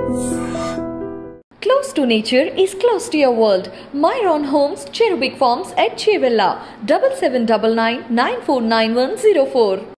Close to nature is close to your world. Myron Homes, Cherubic Farms at Chevilla, 7799 949104.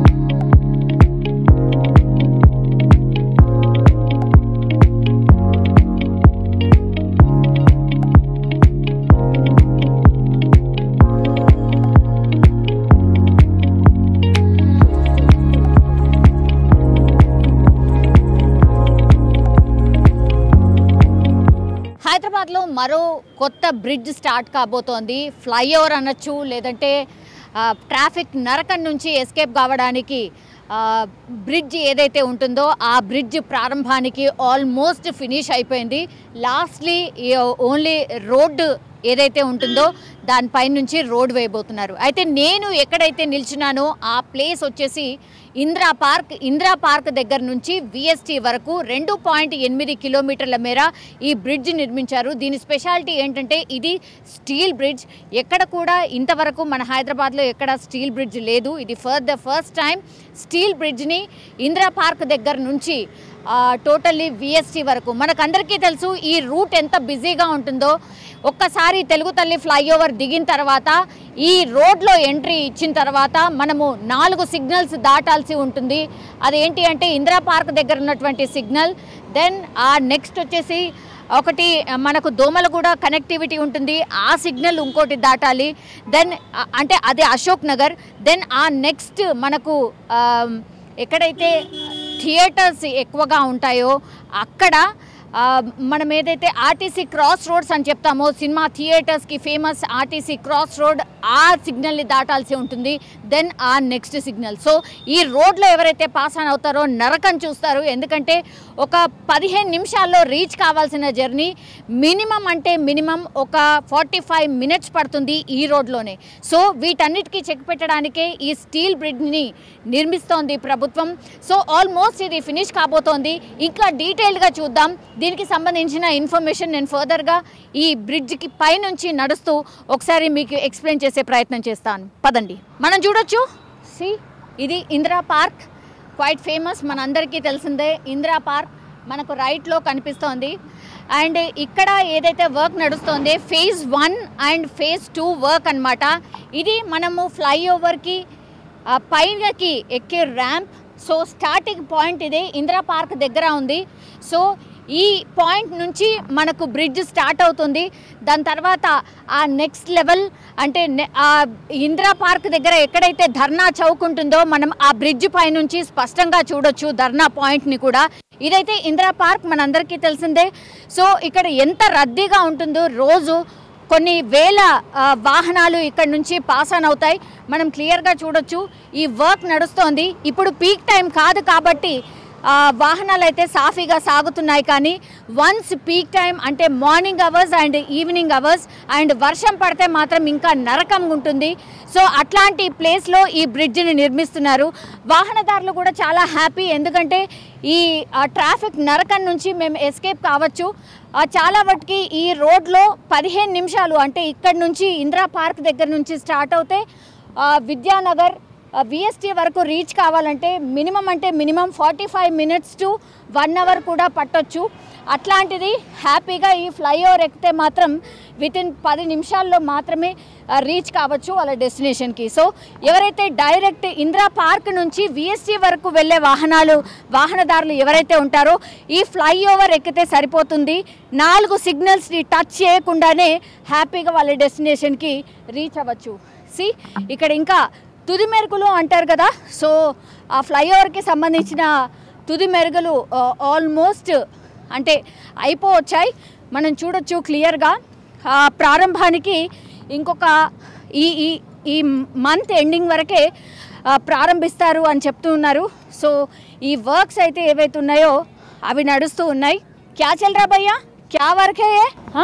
హైదరాబాద్లో మరో కొత్త bridge start కాబోతోంది flyover అనొచ్చు లేదంటే ఆ, ట్రాఫిక్ నరకం నుంచి ఎస్కేప్ కావడానికి ఆ, బ్రిడ్జ్ ఏదైతే ఉంటుందో ఆ బ్రిడ్జ్ ప్రారంభానికి ఆల్మోస్ట్ ఫినిష్ అయిపోయింది లాస్ట్లీ ఓన్లీ రోడ్డు ఏదైతే ఉంటుందో దానిపై నుంచి రోడ్ వేయబోతున్నారు అయితే నేను ఎక్కడైతే నిల్చున్నానో ఆ ప్లేస్ వచ్చేసి ఇందిరా పార్క్ ఇందిరా పార్క్ దగ్గర నుంచి విఎస్టీ వరకు రెండు పాయింట్ ఎనిమిది కిలోమీటర్ల మేర ఈ బ్రిడ్జ్ నిర్మించారు దీని స్పెషాలిటీ ఏంటంటే ఇది స్టీల్ బ్రిడ్జ్ ఎక్కడ కూడా ఇంతవరకు మన హైదరాబాద్లో ఎక్కడ స్టీల్ బ్రిడ్జ్ లేదు ఇది for the first time steel బ్రిడ్జ్ని ఇందిరా పార్క్ దగ్గర నుంచి టోటల్లీ విఎస్టీ వరకు మనకందరికీ తెలుసు ఈ రూట్ ఎంత బిజీగా ఉంటుందో ఒక్కసారి తెలుగు తల్లి ఫ్లైఓవర్ దిగిన తర్వాత ఈ రోడ్లో ఎంట్రీ ఇచ్చిన తర్వాత మనము నాలుగు సిగ్నల్స్ దాటాల్సి ఉంటుంది అదేంటి అంటే ఇందిరా పార్క్ దగ్గర ఉన్నటువంటి సిగ్నల్ దెన్ ఆ నెక్స్ట్ వచ్చేసి ఒకటి మనకు దోమలగూడ కనెక్టివిటీ ఉంటుంది ఆ సిగ్నల్ ఇంకోటి దాటాలి దెన్ అంటే అది అశోక్ నగర్ దెన్ ఆ నెక్స్ట్ మనకు ఆ, ఎక్కడైతే థియేటర్స్ ఎక్కువగా ఉంటాయో అక్కడ ఆ, మనం ఏదైతే ఆర్టీసీ క్రాస్ రోడ్స్ అని చెప్తామో సినిమా థియేటర్స్కి ఫేమస్ ఆర్టీసీ క్రాస్ రోడ్ ఆ సిగ్నల్ని దాటాల్సి ఉంటుంది దెన్ ఆ నెక్స్ట్ సిగ్నల్ సో ఈ రోడ్లో ఎవరైతే పాస్ ఆన్ అవుతారో నరకం చూస్తారు ఎందుకంటే ఒక పదిహేను నిమిషాల్లో రీచ్ కావాల్సిన జర్నీ మినిమం అంటే మినిమం ఒక ఫార్టీ ఫైవ్ మినిట్స్ పడుతుంది ఈ రోడ్లోనే సో వీటన్నిటికీ చెక్ పెట్టడానికే ఈ స్టీల్ బ్రిడ్జ్ని నిర్మిస్తోంది ప్రభుత్వం సో ఆల్మోస్ట్ ఇది ఫినిష్ కాబోతోంది ఇంకా డీటెయిల్గా చూద్దాం దీనికి సంబంధించిన ఇన్ఫర్మేషన్ నేను ఫర్దర్గా ఈ బ్రిడ్జ్కి పైనుంచి నడుస్తూ ఒకసారి మీకు ఎక్స్ప్లెయిన్ చేసే ప్రయత్నం చేస్తాను పదండి మనం చూడొచ్చు సి ఇది ఇందిరా పార్క్ క్వైట్ ఫేమస్ మనందరికీ తెలిసిందే ఇందిరా పార్క్ మనకు రైట్లో కనిపిస్తోంది అండ్ ఇక్కడ ఏదైతే వర్క్ నడుస్తోంది phase one and phase two work అన్నమాట ఇది మనము ఫ్లైఓవర్కి ఆ పైనకి ఎక్కే ర్యాంప్ సో స్టార్టింగ్ పాయింట్ ఇదే ఇందిరా పార్క్ దగ్గర ఉంది సో ఈ పాయింట్ నుంచి మనకు బ్రిడ్జ్ స్టార్ట్ అవుతుంది దాని తర్వాత ఆ నెక్స్ట్ లెవెల్ అంటే నె- ఆ ఇందిరా పార్క్ దగ్గర ఎక్కడైతే ధర్నా చౌక్ ఉంటుందో మనం ఆ బ్రిడ్జ్ పైనుంచి స్పష్టంగా చూడొచ్చు ధర్నా పాయింట్ని కూడా ఇదైతే ఇందిరా పార్క్ మనందరికీ తెలిసిందే సో ఇక్కడ ఎంత రద్దీగా ఉంటుందో రోజు కొన్ని వేల ఆ, వాహనాలు ఇక్కడ నుంచి పాస్ ఆన్ అవుతాయి మనం క్లియర్గా చూడొచ్చు ఈ వర్క్ నడుస్తోంది ఇప్పుడు పీక్ టైం కాదు కాబట్టి ఆ, వాహనాలు అయితే సాఫీగా సాగుతున్నాయి కానీ వన్స్ పీక్ టైం అంటే morning hours and evening hours and వర్షం పడితే మాత్రం ఇంకా నరకం ఉంటుంది సో అట్లాంటి ప్లేస్లో ఈ బ్రిడ్జిని నిర్మిస్తున్నారు వాహనదారులు కూడా చాలా హ్యాపీ ఎందుకంటే ఈ ఆ, ట్రాఫిక్ నరకం నుంచి మేము ఎస్కేప్ కావచ్చు ఆ, చాలా వాటికి ఈ రోడ్లో పదిహేను నిమిషాలు అంటే ఇక్కడ నుంచి ఇందిరా పార్క్ దగ్గర నుంచి స్టార్ట్ అవుతే ఆ, విద్యానగర్ విఎస్టీ వరకు రీచ్ కావాలంటే మినిమం అంటే minimum forty five minutes to one hour కూడా పట్టొచ్చు అట్లాంటిది హ్యాపీగా ఈ ఫ్లైఓవర్ ఎక్కితే మాత్రం విత్ ఇన్ పది నిమిషాల్లో మాత్రమే రీచ్ కావచ్చు వాళ్ళ డెస్టినేషన్కి సో ఎవరైతే డైరెక్ట్ ఇందిరా పార్క్ నుంచి విఎస్టీ వరకు వెళ్ళే వాహనాలు వాహనదారులు ఎవరైతే ఉంటారో ఈ ఫ్లైఓవర్ ఎక్కితే సరిపోతుంది నాలుగు సిగ్నల్స్ని టచ్ చేయకుండానే హ్యాపీగా వాళ్ళ డెస్టినేషన్కి రీచ్ అవ్వచ్చు సి ఇక్కడ ఇంకా తుది మెరుగులు అంటారు కదా సో ఆ ఫ్లైఓవర్కి సంబంధించిన తుది మెరుగులు ఆల్మోస్ట్ అంటే అయిపోవచ్చాయి మనం చూడొచ్చు క్లియర్గా ఆ ప్రారంభానికి ఇంకొక ఈ ఈ ఈ మంత్ ఎండింగ్ వరకే ఆ, ప్రారంభిస్తారు అని చెప్తూ ఉన్నారు సో ఈ వర్క్స్ అయితే ఏవైతే ఉన్నాయో అవి నడుస్తూ ఉన్నాయి క్యా చల్ రా భయ్యా క్యా వర్క్ హే ये? हाँ?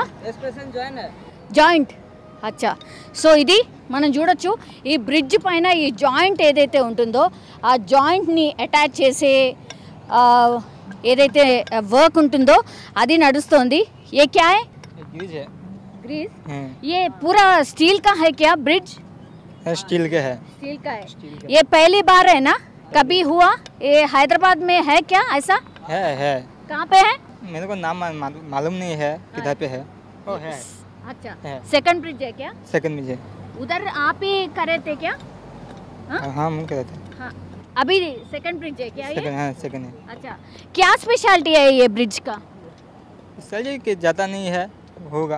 జాయింట్ అచ్చా సో ఇది మనం చూడొచ్చు ఈ బ్రిడ్జ్ పైన ఈ జాయింట్ ఏదైతే ఉంటుందో ఆ జాయింట్ని అటాచ్ చేసే ఆ, ఏదైతే వర్క్ ఉంటుందో అది నడుస్తోంది ఏ క్యా है ग्रीज है ग्रीस हैं। ये पूरा स्टील का है क्या ब्रिज है स्टील के है स्टील का है ये पहली बार है ना कभी हुआ ये हैदराबाद में है क्या ऐसा है है कहाँ पे है मेरे को नाम मा- मा- मालूम नहीं है किधर पे है ओ है अच्छा है। सेकंड ब्रिज है क्या सेकंड में है उधर आप ही करे थे क्या हाँ? हाँ हम कह रहे थे हाँ अभी सेकंड ब्रिज है क्या ये सेकंड हाँ सेकंड है अच्छा क्या स्पेशलिटी है ये ब्रिज का चलिए कि ज़्यादा नहीं है होगा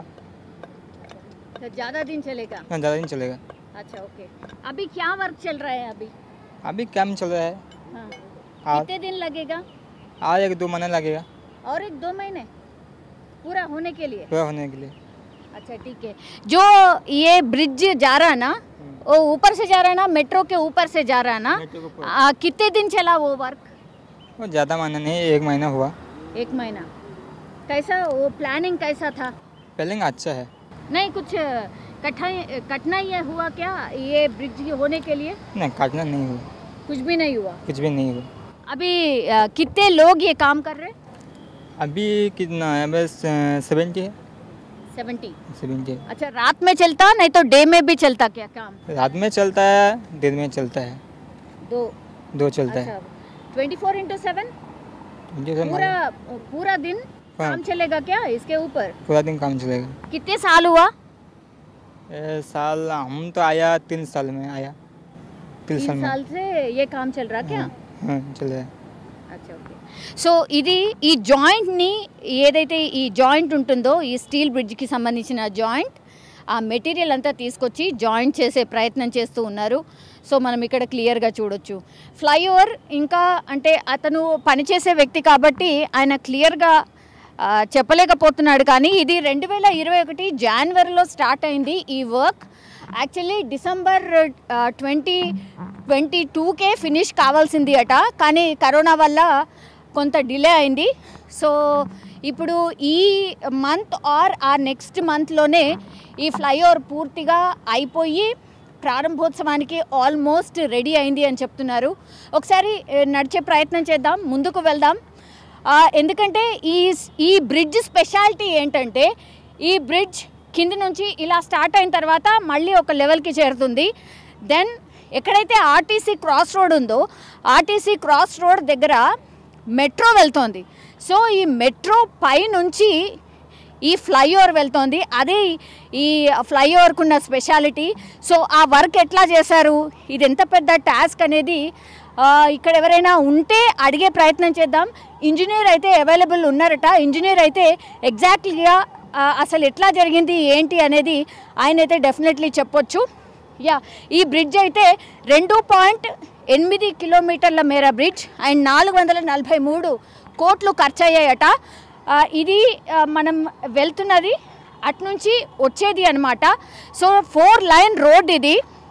तो ज़्यादा दिन चलेगा हाँ, ज़्यादा नहीं चलेगा अच्छा ओके अभी क्या वर्क चल रहा है अभी अभी कैम चल रहा है हाँ और कितने दिन लगेगा और एक दो महीने लगेगा और एक दो महीने पूरा होने के लिए पूरा होने के लिए अच्छा ठीक है जो ये ब्रिज जा रहा है ना वो ऊपर से जा रहा है ना मेट्रो के ऊपर से जा रहा है ना मेट्रो के ऊपर। आ, कितने दिन चला वो वर्क वो ज़्यादा महीना नहीं एक महीना हुआ एक महीना कैसा वो प्लानिंग कैसा था पेलिंग अच्छा है नहीं कुछ कठिनाई कठिनाई हुआ क्या ये ब्रिज होने के लिए नहीं काटना नहीं हुआ कुछ भी नहीं हुआ कुछ भी नहीं हुआ अभी आ, कितने लोग ये काम कर रहे हैं अभी कितना है बस सेवेंटी है सेवेंटी सेवेंटी है अच्छा रात में चलता नहीं तो डे में भी चलता क्या काम रात में चलता है दिन में चलता है दो दो चलता है अच्छा ट्वेंटी फोर इंटू सेवन मुझे तो पूरा मालूम- पूरा दिन हाँ। काम चलेगा क्या इसके ऊपर पूरा दिन काम चलेगा कितने साल हुआ ये साल हम तो आया तीन साल में आया तीन साल तीन में साल से ये काम चल रहा क्या हाँ चल रहा है అచ్చా ఓకే సో ఇది ఈ జాయింట్ని ఏదైతే ఈ జాయింట్ ఉంటుందో ఈ స్టీల్ బ్రిడ్జ్కి సంబంధించిన జాయింట్ ఆ మెటీరియల్ అంతా తీసుకొచ్చి జాయింట్ చేసే ప్రయత్నం చేస్తూ ఉన్నారు సో మనం ఇక్కడ క్లియర్గా చూడొచ్చు ఫ్లైఓవర్ ఇంకా అంటే అతను పనిచేసే వ్యక్తి కాబట్టి ఆయన క్లియర్గా ఆ, చెప్పలేకపోతున్నాడు కానీ ఇది రెండు వేల ఇరవై ఒకటి జనవరిలో స్టార్ట్ అయింది ఈ work actually December twenty twenty టూకే ఫినిష్ కావాల్సింది అట కానీ కరోనా వల్ల కొంత డిలే అయింది సో ఇప్పుడు ఈ మంత్ ఆర్ ఆ నెక్స్ట్ మంత్లోనే ఈ ఫ్లైఓవర్ పూర్తిగా అయిపోయి ప్రారంభోత్సవానికి ఆల్మోస్ట్ రెడీ అయింది అని చెప్తున్నారు ఒకసారి ఏ, నడిచే ప్రయత్నం చేద్దాం ముందుకు వెళ్దాం ఆ, ఎందుకంటే ఈ ఈ బ్రిడ్జ్ స్పెషాలిటీ ఏంటంటే ఈ బ్రిడ్జ్ కింద నుంచి ఇలా స్టార్ట్ అయిన తర్వాత మళ్ళీ ఒక లెవెల్కి చేరుతుంది దెన్ ఎక్కడైతే ఆర్టీసీ క్రాస్ రోడ్ ఉందో ఆర్టీసీ క్రాస్ రోడ్ దగ్గర మెట్రో వెళ్తోంది సో ఈ మెట్రో పై నుంచి ఈ ఫ్లైఓవర్ వెళ్తోంది అదే ఈ ఫ్లైఓవర్కు ఉన్న స్పెషాలిటీ సో ఆ వర్క్ ఎట్లా చేశారు ఇది ఎంత పెద్ద టాస్క్ అనేది ఆ, ఇక్కడ ఎవరైనా ఉంటే అడిగే ప్రయత్నం చేద్దాం ఇంజనీర్ అయితే అవైలబుల్ ఉన్నారట ఇంజనీర్ అయితే ఎగ్జాక్ట్లీగా ఆ, అసలు ఎట్లా జరిగింది ఏంటి అనేది ఆయన అయితే డెఫినెట్లీ చెప్పొచ్చు యా ఈ బ్రిడ్జ్ అయితే రెండు పాయింట్ ఎనిమిది కిలోమీటర్ల మేర బ్రిడ్జ్ అండ్ నాలుగు వందల నలభై మూడు కోట్లు ఖర్చు అయ్యాయట ఆ, ఇది ఆ, మనం వెళ్తున్నది అట్నుంచి వచ్చేది అనమాట సో ఫోర్ లైన్ రోడ్ ఇది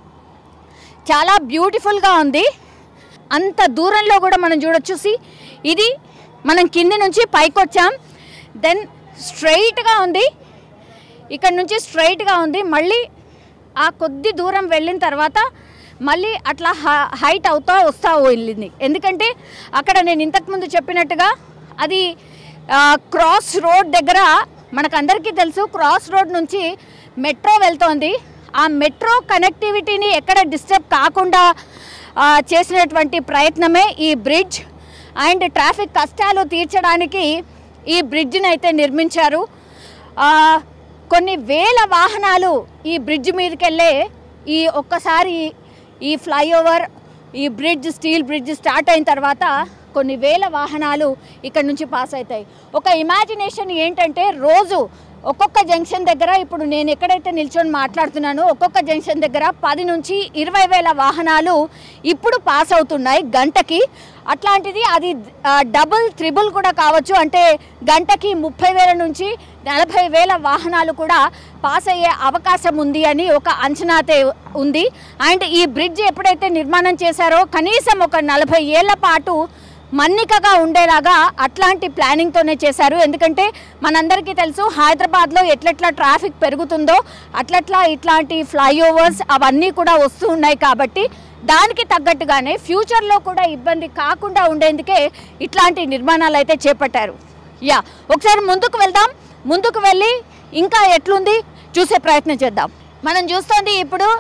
చాలా బ్యూటిఫుల్గా ఉంది అంత దూరంలో కూడా మనం చూడొచ్చు సి ఇది మనం కింది నుంచి పైకి వచ్చాం దెన్ స్ట్రైట్గా ఉంది ఇక్కడ నుంచి స్ట్రైట్గా ఉంది మళ్ళీ ఆ కొద్ది దూరం వెళ్ళిన తర్వాత మళ్ళీ అట్లా హ- హైట్ అవుతా వస్తా వెళ్ళింది ఎందుకంటే అక్కడ నేను ఇంతకుముందు చెప్పినట్టుగా అది ఆ, క్రాస్ రోడ్ దగ్గర మనకందరికీ తెలుసు క్రాస్ రోడ్ నుంచి మెట్రో వెళ్తోంది ఆ మెట్రో కనెక్టివిటీని ఎక్కడ డిస్టర్బ్ కాకుండా ఆ, చేసినటువంటి ప్రయత్నమే ఈ బ్రిడ్జ్ అండ్ ట్రాఫిక్ కష్టాలు తీర్చడానికి ఈ బ్రిడ్జ్ని అయితే నిర్మించారు ఆ, కొన్ని వేల వాహనాలు ఈ బ్రిడ్జ్ మీదకి వెళ్ళే ఈ ఒక్కసారి ఈ ఫ్లైఓవర్ ఈ బ్రిడ్జ్ స్టీల్ బ్రిడ్జ్ స్టార్ట్ అయిన తర్వాత కొన్ని వేల వాహనాలు ఇక్కడ నుంచి పాస్ అవుతాయి ఒక ఇమాజినేషన్ ఏంటంటే రోజు ఒక్కొక్క జంక్షన్ దగ్గర ఇప్పుడు నేను ఎక్కడైతే నిల్చొని మాట్లాడుతున్నానో ఒక్కొక్క జంక్షన్ దగ్గర పది నుంచి ఇరవై వేల వాహనాలు ఇప్పుడు పాస్ అవుతున్నాయి గంటకి అట్లాంటిది అది ఆ, డబుల్ త్రిబుల్ కూడా కావచ్చు అంటే గంటకి ముప్పై వేల నుంచి నలభై వేల వాహనాలు కూడా పాస్ అయ్యే అవకాశం ఉంది అని ఒక అంచనా అయితే ఉంది అండ్ ఈ బ్రిడ్జ్ ఎప్పుడైతే నిర్మాణం చేశారో కనీసం ఒక నలభై ఏళ్ల పాటు మన్నికగా ఉండేలాగా అట్లాంటి ప్లానింగ్తోనే చేశారు ఎందుకంటే మనందరికీ తెలుసు హైదరాబాద్లో ఎట్లెట్లా ట్రాఫిక్ పెరుగుతుందో అట్లట్లా ఇట్లాంటి ఫ్లైఓవర్స్ అవన్నీ కూడా వస్తూ ఉన్నాయి కాబట్టి దానికి తగ్గట్టుగానే ఫ్యూచర్లో కూడా ఇబ్బంది కాకుండా ఉండేందుకే ఇట్లాంటి నిర్మాణాలు అయితే చేపట్టారు యా ఒకసారి ముందుకు వెళ్దాం ముందుకు వెళ్ళి ఇంకా ఎట్లుంది చూసే ప్రయత్నం చేద్దాం మనం చూస్తోంది ఇప్పుడు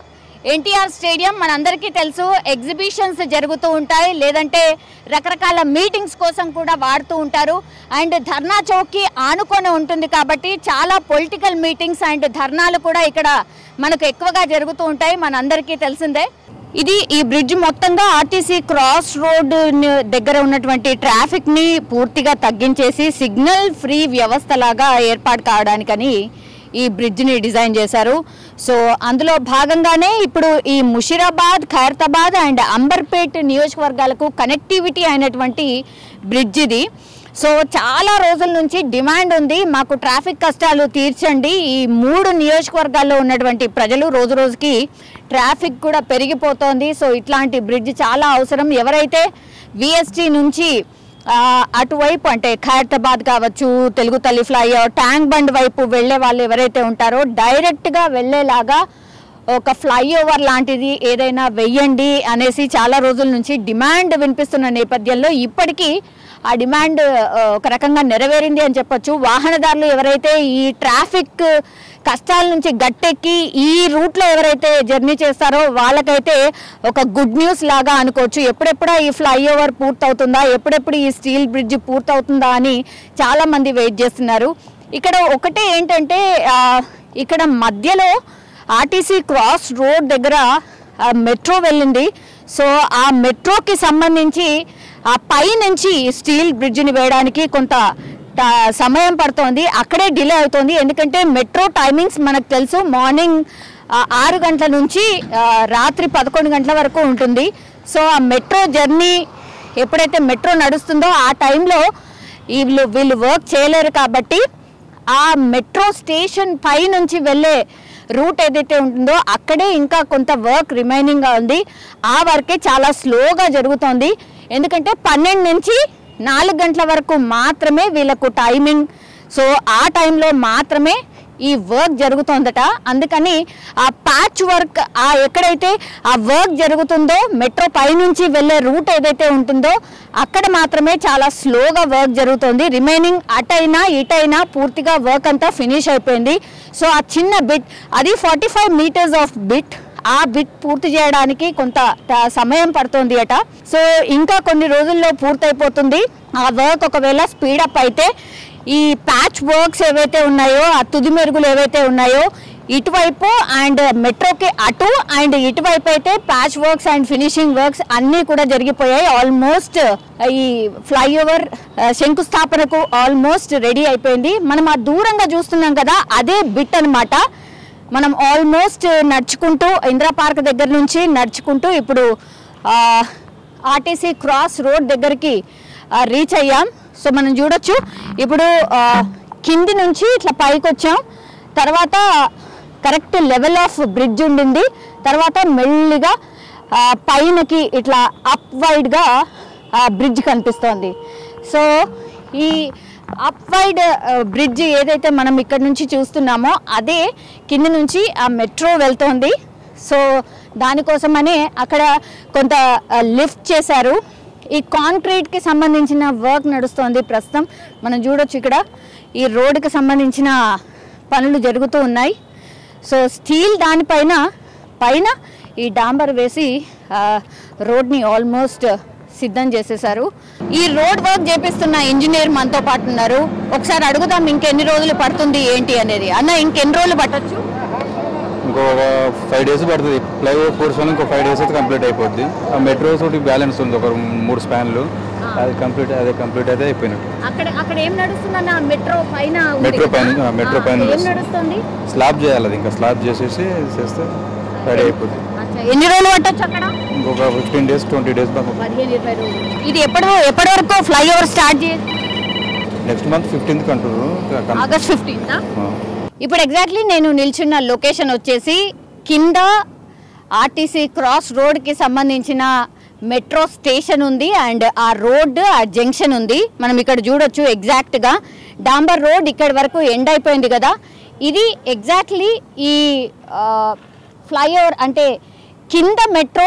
ఎన్టీఆర్ స్టేడియం మనందరికీ తెలుసు ఎగ్జిబిషన్స్ జరుగుతూ ఉంటాయి లేదంటే రకరకాల మీటింగ్స్ కోసం కూడా వాడుతూ ఉంటారు అండ్ ధర్నా చౌక్కి ఆనుకొని ఉంటుంది కాబట్టి చాలా పొలిటికల్ మీటింగ్స్ అండ్ ధర్నాలు కూడా ఇక్కడ మనకు ఎక్కువగా జరుగుతూ ఉంటాయి మనందరికీ తెలిసిందే ఇది ఈ బ్రిడ్జ్ మొత్తంగా ఆర్టీసీ క్రాస్ రోడ్ దగ్గర ఉన్నటువంటి ట్రాఫిక్ ని పూర్తిగా తగ్గించేసి సిగ్నల్ ఫ్రీ వ్యవస్థ లాగా ఏర్పాటు కావడానికని ఈ బ్రిడ్జ్ ని డిజైన్ చేశారు సో అందులో భాగంగానే ఇప్పుడు ఈ ముషిరాబాద్ ఖైరతాబాద్ అండ్ అంబర్పేట్ నియోజకవర్గాలకు కనెక్టివిటీ అయినటువంటి బ్రిడ్జ్ ఇది సో చాలా రోజుల నుంచి డిమాండ్ ఉంది మాకు ట్రాఫిక్ కష్టాలు తీర్చండి ఈ మూడు నియోజకవర్గాల్లో ఉన్నటువంటి ప్రజలు రోజు రోజుకి ట్రాఫిక్ కూడా పెరిగిపోతోంది సో ఇట్లాంటి బ్రిడ్జ్ చాలా అవసరం ఎవరైతే విఎస్టీ నుంచి ఆ, అటువైపు అంటే ఖైరతాబాద్ కావచ్చు తెలుగు తల్లి ఫ్లైఓవర్ ట్యాంక్ బండ్ వైపు వెళ్ళే వాళ్ళు ఎవరైతే ఉంటారో డైరెక్ట్గా వెళ్ళేలాగా ఒక ఫ్లైఓవర్ లాంటిది ఏదైనా వెయ్యండి అనేసి చాలా రోజుల నుంచి డిమాండ్ వినిపిస్తున్న నేపథ్యంలో ఇప్పటికీ ఆ డిమాండ్ ఆ, ఒక రకంగా నెరవేరింది అని చెప్పొచ్చు వాహనదారులు ఎవరైతే ఈ ట్రాఫిక్ కష్టాల నుంచి గట్టెక్కి ఈ రూట్లో ఎవరైతే జర్నీ చేస్తారో వాళ్ళకైతే ఒక గుడ్ న్యూస్ లాగా అనుకోవచ్చు ఎప్పుడెప్పుడా ఈ ఫ్లైఓవర్ పూర్తవుతుందా ఎప్పుడెప్పుడు ఈ స్టీల్ బ్రిడ్జ్ పూర్తవుతుందా అని చాలా మంది వెయిట్ చేస్తున్నారు ఇక్కడ ఒకటే ఏంటంటే ఆ, ఇక్కడ మధ్యలో ఆర్టీసీ క్రాస్ రోడ్ దగ్గర ఆ, మెట్రో వెళ్ళింది సో ఆ మెట్రోకి సంబంధించి ఆ పై నుంచి స్టీల్ బ్రిడ్జిని వేయడానికి కొంత ట- సమయం పడుతోంది అక్కడే డిలే అవుతోంది ఎందుకంటే మెట్రో టైమింగ్స్ మనకు తెలుసు మార్నింగ్ ఆ, ఆరు గంటల నుంచి ఆ, రాత్రి పదకొండు గంటల వరకు ఉంటుంది సో ఆ మెట్రో జర్నీ ఎప్పుడైతే మెట్రో నడుస్తుందో ఆ టైంలో వీళ్ళు వీళ్ళు వర్క్ చేయలేరు కాబట్టి ఆ మెట్రో స్టేషన్ పై నుంచి వెళ్ళే రూట్ ఏదైతే ఉంటుందో అక్కడే ఇంకా కొంత వర్క్ రిమైనింగ్గా ఉంది ఆ వర్కే చాలా స్లోగా జరుగుతోంది ఎందుకంటే పన్నెండు నుంచి నాలుగు గంటల వరకు మాత్రమే వీళ్ళకు టైమింగ్ సో ఆ టైంలో మాత్రమే ఈ వర్క్ జరుగుతోందట అందుకని ఆ ప్యాచ్ వర్క్ ఆ ఎక్కడైతే ఆ వర్క్ జరుగుతుందో మెట్రో పైనుంచి వెళ్ళే రూట్ ఏదైతే ఉంటుందో అక్కడ మాత్రమే చాలా స్లోగా వర్క్ జరుగుతుంది రిమైనింగ్ అటైనా ఇటైనా పూర్తిగా వర్క్ అంతా ఫినిష్ అయిపోయింది సో ఆ చిన్న బిట్ అది forty five metres of bit ఆ బిట్ పూర్తి చేయడానికి కొంత ట- సమయం పడుతుంది అట సో ఇంకా కొన్ని రోజుల్లో పూర్తయిపోతుంది ఆ వర్క్ ఒకవేళ స్పీడప్ అయితే ఈ ప్యాచ్ వర్క్స్ ఏవైతే ఉన్నాయో ఆ తుది మెరుగులు ఏవైతే ఉన్నాయో ఇటువైపు అండ్ మెట్రోకి అటు అండ్ ఇటువైపు అయితే patch works and finishing works అన్నీ కూడా జరిగిపోయాయి ఆల్మోస్ట్ ఈ ఫ్లైఓవర్ శంకుస్థాపనకు ఆల్మోస్ట్ రెడీ అయిపోయింది మనం ఆ దూరంగా చూస్తున్నాం కదా అదే బిట్ అన్నమాట మనం ఆల్మోస్ట్ నడుచుకుంటూ ఇందిరా పార్క్ దగ్గర నుంచి నడుచుకుంటూ ఇప్పుడు ఆర్టీసీ క్రాస్ రోడ్ దగ్గరికి రీచ్ అయ్యాం సో మనం చూడొచ్చు ఇప్పుడు ఆ, కింది నుంచి ఇట్లా పైకి వచ్చాం తర్వాత కరెక్ట్ లెవెల్ ఆఫ్ బ్రిడ్జ్ ఉండింది తర్వాత మెల్లిగా ఆ, పైనకి ఇట్లా అప్ వైడ్గా బ్రిడ్జ్ కనిపిస్తోంది సో ఈ అప్ వైడ్ బ్రిడ్జ్ ఏదైతే మనం ఇక్కడ నుంచి చూస్తున్నామో అదే కింద నుంచి ఆ మెట్రో వెళ్తోంది సో దానికోసమని అక్కడ కొంత లిఫ్ట్ చేశారు ఈ కాంక్రీట్కి సంబంధించిన వర్క్ నడుస్తోంది ప్రస్తుతం మనం చూడొచ్చు ఇక్కడ ఈ రోడ్డుకి సంబంధించిన పనులు జరుగుతూ ఉన్నాయి సో స్టీల్ దానిపైన పైన ఈ డాంబర్ వేసి ఆ, రోడ్ని ఆల్మోస్ట్ సిద్ధం చేసేసారు ఈ రోడ్ వర్క్ చేపిస్తున్న ఇంజనీర్ మనతో పాటు ఉన్నారు ఒకసారి అడుగుదాం ఇంకెన్ని రోజులు పడుతుంది ఏంటి అనేది అన్న ఇంకెన్ని రోజులు పట్టొచ్చు ఇంకో ఫైవ్ డేస్ పడుతుంది ఫ్లైఓవర్ కోర్స్ వల్ల ఇంకో ఫైవ్ డేస్ అయితే కంప్లీట్ అయిపోద్ది ఆ మెట్రో తోటి బ్యాలెన్స్ ఉంది ఒక మూడు స్పాన్లు అది కంప్లీట్ అదే కంప్లీట్ అయితే అయిపోయినట్టు అక్కడ అక్కడ ఏం నడుస్తుందన్న మెట్రో పైన ఉంది మెట్రో కదా? పైన- ఆ, మెట్రో ఆ, పైన ఏం నడుస్తుంది. నడుస్తుంది స్లాబ్ చేయాలి అది ఇంకా స్లాబ్ చేసేసి చేస్తే రెడీ అయిపోతుంది అచ్చా, ఎన్ని రోజులు పట్టొచ్చు అక్కడ ఇంకొక ఫిఫ్టీన్ డేస్ ట్వంటీ డేస్ దాకా పదిహేను ఇరవై రోజులు ఇది ఎప్పుడు ఎప్పటి వరకు ఫ్లైఓవర్ స్టార్ట్ చేసి నెక్స్ట్ మంత్ ఫిఫ్టీన్త్ అంటారు కన్- ఆగస్ట్ ఫిఫ్టీన్త్ ఆ. ఇప్పుడు ఎగ్జాక్ట్లీ నేను నిల్చున్న లొకేషన్ వచ్చేసి కింద ఆర్టీసీ క్రాస్ రోడ్కి సంబంధించిన మెట్రో స్టేషన్ ఉంది అండ్ ఆ రోడ్ ఆ జంక్షన్ ఉంది మనం ఇక్కడ చూడొచ్చు ఎగ్జాక్ట్గా డాంబర్ రోడ్ ఇక్కడ వరకు ఎండ్ అయిపోయింది కదా ఇది ఎగ్జాక్ట్లీ ఈ ఫ్లైఓవర్ అంటే కింద మెట్రో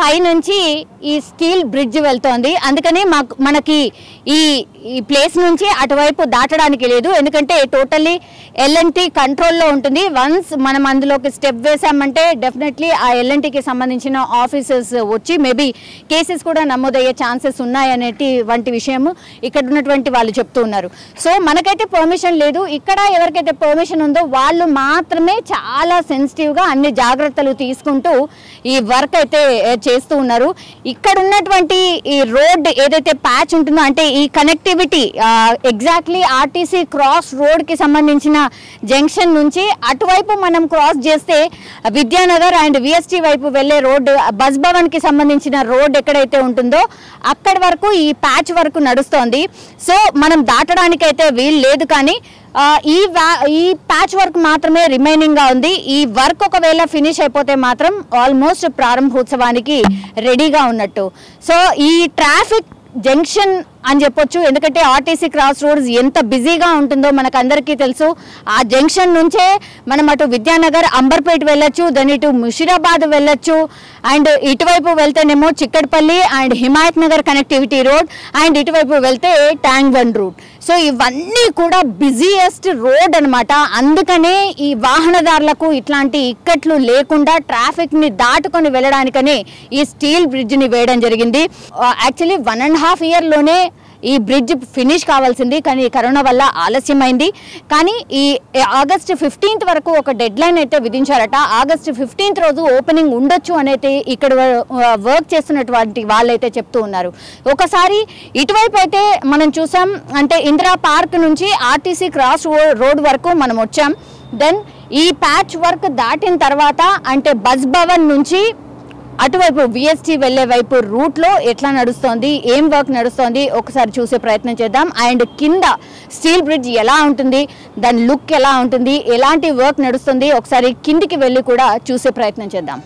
పైనుంచి ఈ స్టీల్ బ్రిడ్జ్ వెళ్తోంది అందుకని మాకు మనకి ఈ ఈ ప్లేస్ నుంచి అటువైపు దాటడానికి లేదు ఎందుకంటే టోటల్లీ ఎల్ఎన్టీ కంట్రోల్లో ఉంటుంది వన్స్ మనం అందులోకి స్టెప్ వేసామంటే డెఫినెట్లీ ఆ ఎల్ఎన్టీకి సంబంధించిన ఆఫీసర్స్ వచ్చి మేబీ కేసెస్ కూడా నమోదయ్యే ఛాన్సెస్ ఉన్నాయనేటి వంటి విషయం ఇక్కడ ఉన్నటువంటి వాళ్ళు చెప్తూ ఉన్నారు సో మనకైతే పర్మిషన్ లేదు ఇక్కడ ఎవరికైతే పర్మిషన్ ఉందో వాళ్ళు మాత్రమే చాలా సెన్సిటివ్గా అన్ని జాగ్రత్తలు తీసుకుంటూ ఈ వర్క్ అయితే ఏ, చేస్తూ ఉన్నారు ఇక్కడ ఉన్నటువంటి ఈ రోడ్ ఏదైతే ప్యాచ్ ఉంటుందో అంటే ఈ కనెక్టివిటీ ఎగ్జాక్ట్లీ ఆర్టీసీ క్రాస్ రోడ్కి సంబంధించిన జంక్షన్ నుంచి అటువైపు మనం క్రాస్ చేస్తే విద్యానగర్ అండ్ విఎస్టీ వైపు వెళ్ళే రోడ్డు బస్ భవన్కి సంబంధించిన రోడ్ ఎక్కడైతే ఉంటుందో అక్కడి వరకు ఈ ప్యాచ్ వరకు నడుస్తోంది సో మనం దాటడానికైతే వీలు లేదు కానీ ఆ, ఈ వా- ఈ ప్యాచ్ వర్క్ మాత్రమే రిమైనింగ్ గా ఉంది ఈ వర్క్ ఒకవేళ ఫినిష్ అయిపోతే మాత్రం ఆల్మోస్ట్ ప్రారంభోత్సవానికి రెడీగా ఉన్నట్టు సో ఈ ట్రాఫిక్ జంక్షన్ అని చెప్పొచ్చు ఎందుకంటే ఆర్టీసీ క్రాస్ రోడ్స్ ఎంత బిజీగా ఉంటుందో మనకు అందరికీ తెలుసు ఆ జంక్షన్ నుంచే మనం అటు విద్యానగర్ అంబర్పేట వెళ్ళొచ్చు దాని ఇటు ముషిరాబాద్ వెళ్ళొచ్చు అండ్ ఇటువైపు వెళ్తేనేమో Chikkadpally and Himayat Nagar connectivity road and ఇటువైపు వెళ్తే ట్యాంక్ బండ్ రూట్ సో ఇవన్నీ కూడా బిజీయెస్ట్ రోడ్ అన్నమాట అందుకనే ఈ వాహనదారులకు ఇట్లాంటి ఇక్కట్లు లేకుండా ట్రాఫిక్ ని దాటుకొని వెళ్ళడానికనే ఈ స్టీల్ బ్రిడ్జ్ ని వేయడం జరిగింది actually one and half year లోనే ఈ బ్రిడ్జ్ ఫినిష్ కావాల్సింది కానీ కరోనా వల్ల ఆలస్యమైంది కానీ ఈ ఆగస్ట్ ఫిఫ్టీన్త్ వరకు ఒక డెడ్ లైన్ అయితే విధించారట ఆగస్ట్ ఫిఫ్టీన్త్ రోజు ఓపెనింగ్ ఉండొచ్చు అనేది ఇక్కడ వర్క్ చేస్తున్నటువంటి వాళ్ళైతే చెప్తూ ఉన్నారు ఒకసారి ఇటువైపు అయితే మనం చూసాం అంటే ఇందిరా పార్క్ నుంచి ఆర్టీసీ క్రాస్ రోడ్ వరకు మనం వచ్చాం దెన్ ఈ ప్యాచ్ వర్క్ దాటిన తర్వాత అంటే బస్ భవన్ నుంచి అటువైపు విఎస్టీ వెళ్ళే వైపు రూట్లో ఎట్లా నడుస్తోంది ఏం వర్క్ నడుస్తోంది ఒకసారి చూసే ప్రయత్నం చేద్దాం అండ్ కింద స్టీల్ బ్రిడ్జ్ ఎలా ఉంటుంది దాని లుక్ ఎలా ఉంటుంది ఎలాంటి వర్క్ నడుస్తుంది ఒకసారి కిందికి వెళ్ళి కూడా చూసే ప్రయత్నం చేద్దాం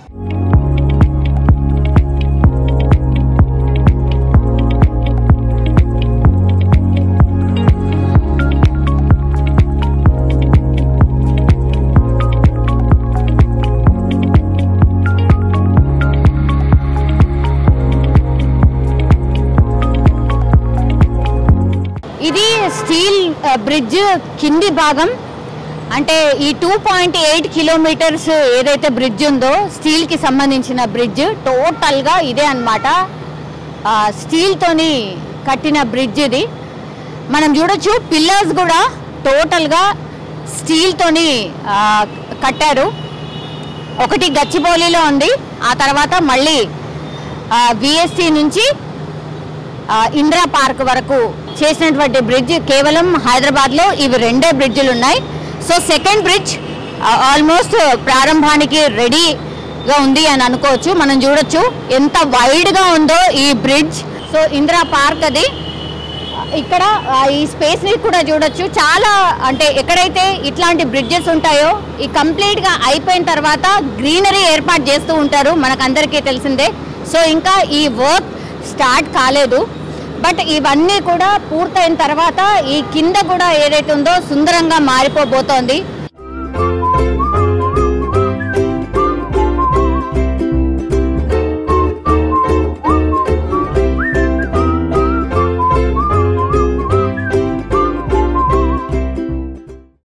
ఇది స్టీల్ ఆ, బ్రిడ్జ్ కింది భాగం అంటే ఈ టూ పాయింట్ ఎయిట్ కిలోమీటర్స్ ఏదైతే బ్రిడ్జ్ ఉందో స్టీల్కి సంబంధించిన బ్రిడ్జ్ టోటల్గా ఇదే అనమాట స్టీల్తోని కట్టిన బ్రిడ్జ్ ఇది మనం చూడొచ్చు పిల్లర్స్ కూడా టోటల్గా స్టీల్తోని ఆ, కట్టారు ఒకటి గచ్చిబౌలిలో ఉంది ఆ తర్వాత మళ్ళీ విఎస్సి నుంచి ఆ, ఇందిరా పార్క్ వరకు చేసినటువంటి బ్రిడ్జ్ కేవలం హైదరాబాద్లో ఇవి రెండే బ్రిడ్జిలు ఉన్నాయి సో సెకండ్ బ్రిడ్జ్ ఆల్మోస్ట్ ప్రారంభానికి రెడీగా ఉంది అని అనుకోవచ్చు మనం చూడొచ్చు ఎంత వైడ్గా ఉందో ఈ బ్రిడ్జ్ సో ఇందిరా పార్క్ అది ఇక్కడ ఆ, ఈ స్పేస్ ని కూడా చూడొచ్చు చాలా అంటే ఎక్కడైతే ఇట్లాంటి బ్రిడ్జెస్ ఉంటాయో ఈ కంప్లీట్ గా అయిపోయిన తర్వాత గ్రీనరీ ఏర్పాటు చేస్తూ ఉంటారు మనకందరికీ తెలిసిందే సో ఇంకా ఈ వర్క్ స్టార్ట్ కాలేదు బట్ ఇవన్నీ కూడా పూర్తయిన తర్వాత ఈ కింద కూడా ఏదైతే ఉందో సుందరంగా మారిపోబోతోంది